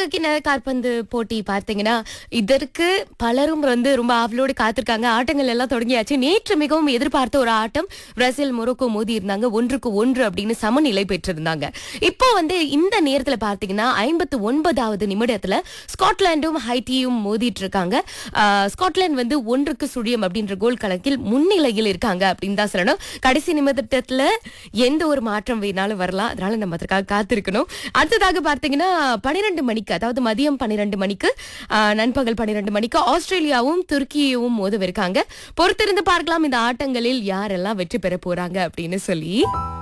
உலக கிண காற்பந்து போட்டி பார்த்தீங்கன்னா இதற்கு பலரும் வந்து ரொம்ப ஆவலோடு காத்திருக்காங்க ஆட்டங்கள் எல்லாம் தொடங்கியாச்சு நேற்று மிகவும் எதிர்பார்த்த ஒரு ஆட்டம் பிரேசில் மொரோக்கோ மோதி இருந்தாங்க ஒன்றுக்கு ஒன்று அப்படின்னு சமநிலை பெற்றிருந்தாங்க இப்போ வந்து இந்த நேரத்துல பார்த்தீங்கன்னா ஐம்பத்து ஒன்பதாவது நிமிடத்துல ஸ்காட்லாண்டும் ஹைட்டியும் மோதிட்டு இருக்காங்க ஆஹ், ஸ்காட்லாந்து வந்து ஒன்றுக்கு சுழியம் அப்படின்ற கோல் கணக்கில் முன்னிலையில் இருக்காங்க அப்படின்னு தான் சொல்லணும் கடைசி நிமிடத்துல எந்த ஒரு மாற்றம் வேணாலும் வரலாம் அதனால நம்ம அதற்காக காத்திருக்கணும் அடுத்ததாக பார்த்தீங்கன்னா பன்னிரெண்டு மணிக்கு அதாவது மதியம் பன்னிரெண்டு மணிக்கு ஆஹ், நண்பகல் பன்னிரெண்டு மணிக்கு ஆஸ்திரேலியாவும் துருக்கியவும் மோதவிருக்காங்க பொறுத்திருந்து பார்க்கலாம் இந்த ஆட்டங்களில் யாரெல்லாம் வெற்றி பெற போறாங்க அப்படின்னு சொல்லி